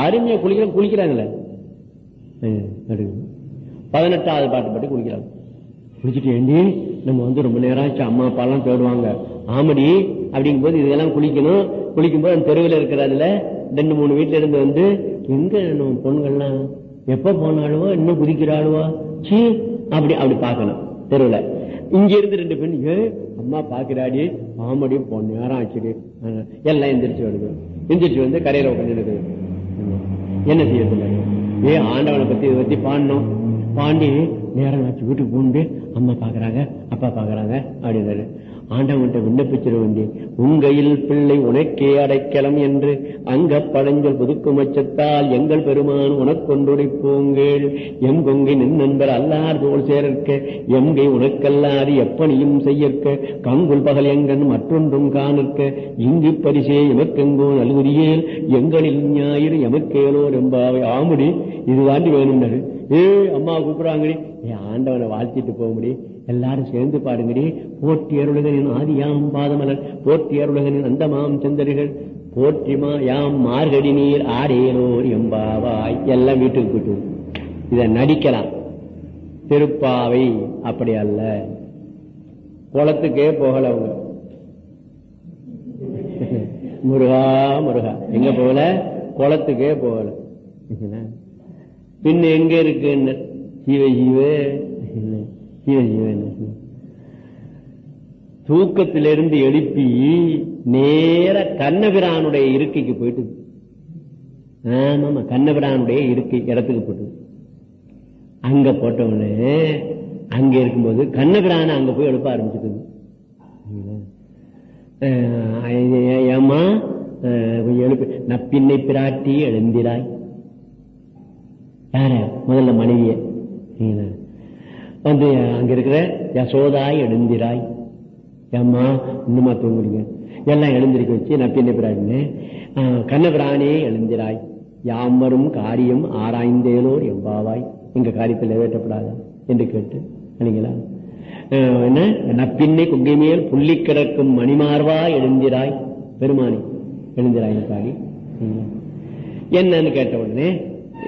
அருமையா குளிக்கிற குளிக்கிறாங்களே ம், அடுக்கு. பதினெட்டாவது பாட்டு பாட்டு குளிக்கிறாங்க குளிச்சுட்டு ஏண்டி நம்ம வந்து ரொம்ப நேரம் ஆச்சு அம்மா அப்பா எல்லாம் தேடுவாங்க ஆமடி அப்படிங்கும் போது இதெல்லாம் குளிக்கணும் குளிக்கும் போது அந்த தெருவில் இருக்கிறதுல ரெண்டு மூணு வீட்டுல இருந்து வந்து எங்க நம்ம பொண்ணுங்கள்லாம் எப்ப போனாலுவோ இன்னும் குதிக்கிறாளுவோ சீ அப்படி அப்படி பார்க்கணும் தெருவுல இங்க இருந்து ரெண்டு பெண் ஏ அம்மா பாக்குறாடி ஆமடி போ நேரம் ஆச்சுடி ஆ, எல்லாம் எந்திரிச்சு வருது எந்திரிச்சு வந்து கரையில உட்காந்து இருக்குது என்ன செய்யறது ஏ ஆண்டவனை பத்தி இதை பத்தி பாடணும் பாண்டி நேரம் ஆச்சு வீட்டுக்கு போண்டு அம்மா பாக்குறாங்க அப்பா பாக்குறாங்க அப்படின்னாரு ஆண்டவன்கிட்ட விண்ணப்பிச்சிட வேண்டி உங்கையில் பிள்ளை உனக்கே அடைக்கலம் என்று அங்க பழஞ்சல் புதுக்கும் அச்சத்தால் எங்கள் பெருமான் உனக்கொண்டுடைப்போங்கள் எம் கொங்கை நின் நண்பர் அல்லார் தோல் சேர்க்க எம்கை உனக்கல்லாது எப்பணியும் செய்யற்க கங்குல் பகல் எங்கன் மற்றொன்றும் காணற்க இங்கு பரிசே எமக்கெங்கோ நல்குதியேல் எங்களில் ஞாயிறு எமக்கேலோ ரெம்பாவை ஆமுடி இது தாண்டி வேணும்னாரு ஏ அம்மா கூப்பிடுறாங்கடி ஏ ஆண்டவனை வாழ்த்திட்டு போக முடியும் எல்லாரும் சேர்ந்து பாடுங்கடி போற்றி அருளுகனின் ஆதியாம் பாதமலர் போற்றி அருளுகனின் அந்தமாம் செந்தரிகள் போற்றிமா யாம் மார்கடி நீர் ஆரேலோர் எம்பாவாய் எல்லாம் வீட்டுக்கு போயிட்டு இத நடிக்கலாம் திருப்பாவை அப்படி அல்ல குளத்துக்கே போகல அவங்க முருகா முருகா எங்க போகல குளத்துக்கே போகல சரிங்களா? பின்ன எங்க இருக்கு சிவ சிவ சிவ சிவ தூக்கத்திலிருந்து எழுப்பி நேர கண்ணபிரானுடைய இருக்கைக்கு போயிட்டு ஆமாமா கண்ணபிரானுடைய இருக்கை இடத்துக்கு போட்டு அங்க போட்டவனே அங்க இருக்கும்போது கண்ணபிரான அங்க போய் எழுப்ப ஆரம்பிச்சுக்குது அஹ் ஏம்மா அஹ் கொஞ்சம் எழுப்பு நப்பின்னை பிராட்டி எழுந்திராய் யார முதல்ல மனைவிய சரிங்களா? வந்து அங்க இருக்கிற யசோதாய் எழுந்திராய் ஏம்மா இன்னுமா தூங்குறீங்க எல்லாம் எழுந்திருக்க வச்சு நப்பின்னை பிராட்டின்னு கண்ணபிரானே எழுந்திராய் யாமரும் காரியம் ஆராய்ந்தேலோர் எவ்வாவாய் எங்க காரியத்தில் நிறைவேற்றப்படாதா என்று கேட்டு இல்லைங்களா அஹ் என்ன நப்பின்னை குங்கை மேல் புள்ளி கிடக்கும் மணிமார்வா எழுந்திராய் பெருமானி எழுந்திராய் பாடி என்னன்னு கேட்ட உடனே